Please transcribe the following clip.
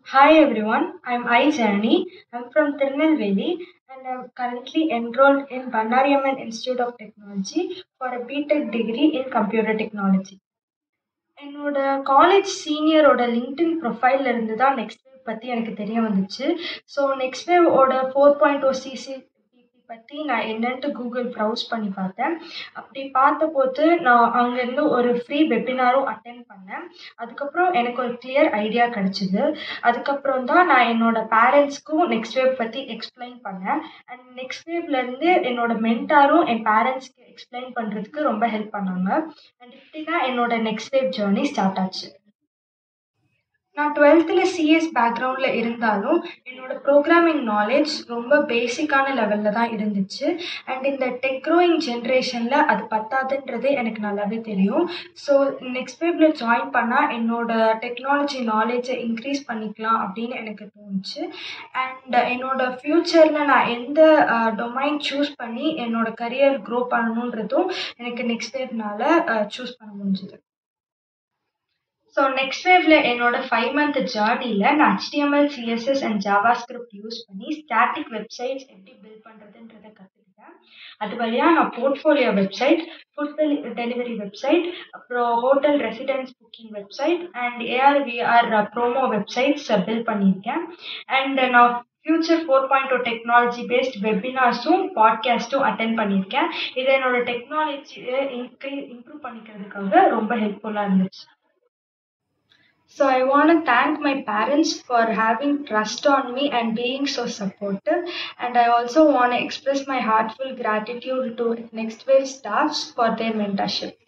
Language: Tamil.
Hi everyone, I'm I Janani. I'm from Tirunelveli and I'm currently enrolled in Bannariamman Institute of Technology for a BTech degree in Computer Technology. என்னோட காலேஜ் சீனியரோட லிங்க்டின் ப்ரொஃபைல்ல இருந்து தான் நெக்ஸ்ட் வேவ் பற்றி எனக்கு தெரிய வந்துச்சு ஸோ நெக்ஸ்ட் வேவோட ஃபோர் பாயிண்ட் ஓ சிசிபிபி பற்றி நான் என்னன்ட்டு கூகுள் ப்ரௌஸ் பண்ணி பார்த்தேன் அப்படி பார்த்தபோது நான் அங்கேருந்து ஒரு ஃப்ரீ வெபினாரும் அட்டென்ட் பண்ணேன் அதுக்கப்புறம் எனக்கு ஒரு கிளியர் ஐடியா கிடச்சிது அதுக்கப்புறம் தான் நான் என்னோட பேரண்ட்ஸ்க்கும் நெக்ஸ்ட் வேவ் பற்றி எக்ஸ்பிளைன் பண்ணேன் அண்ட் நெக்ஸ்ட் வேவ்லேருந்து என்னோட மென்டாரும் என் பேரண்ட்ஸ்க்கு எக்ஸ்பிளைன் பண்ணுறதுக்கு ரொம்ப ஹெல்ப் பண்ணாங்க அண்ட் இப்படி தான் என்னோட நெக்ஸ்ட் வேவ் ஜேர்னி ஸ்டார்ட் ஆச்சு நான் டுவெல்த்தில் சிஎஸ் பேக்ரவுண்டில் இருந்தாலும் என்னோட ப்ரோக்ராமிங் நாலேஜ் ரொம்ப பேசிக்கான லெவலில் தான் இருந்துச்சு அண்ட் இந்த டெக் க்ரோயிங் ஜென்ரேஷனில் அது பத்தாதுன்றது எனக்கு நல்லாவே தெரியும் ஸோ நெக்ஸ்ட் வேவ்ல ஜாயின் பண்ணால் என்னோட டெக்னாலஜி நாலேஜை இன்க்ரீஸ் பண்ணிக்கலாம் அப்படின்னு எனக்கு தோணுச்சு அண்ட் என்னோட ஃப்யூச்சரில் நான் எந்த டொமைன் சூஸ் பண்ணி என்னோட கரியர் க்ரோ பண்ணணுன்றதும் எனக்கு நெக்ஸ்ட் வேவ்னால சூஸ் பண்ண முடிஞ்சுது ஸோ நெக்ஸ்ட் வேவ்ல என்னோட ஃபைவ் மந்த் ஜேர்னியில் நான் HTML CSS and JavaScript use பண்ணி ஸ்டாட்டிக் வெப்சைட்ஸ் எப்படி பில்ட் பண்ணுறதுன்றதை கற்றுக்கிட்டேன் அது வழியாக நான் portfolio website food delivery website அப்புறம் hotel residence booking website and AR VR promo websites build பண்ணியிருக்கேன் அண்ட் நான் future four point O technology based வெபினார்ஸும் பாட்காஸ்ட்டும் அட்டன் பண்ணியிருக்கேன் இது என்னோட டெக்னாலஜியை இன்க்ரீ இம்ப்ரூவ் பண்ணிக்கிறதுக்காக ரொம்ப ஹெல்ப்ஃபுல்லாக இருந்துச்சு So I want to thank my parents for having trust on me and being so supportive. And I also want to express my heartfelt gratitude to Next Wave staffs for their mentorship.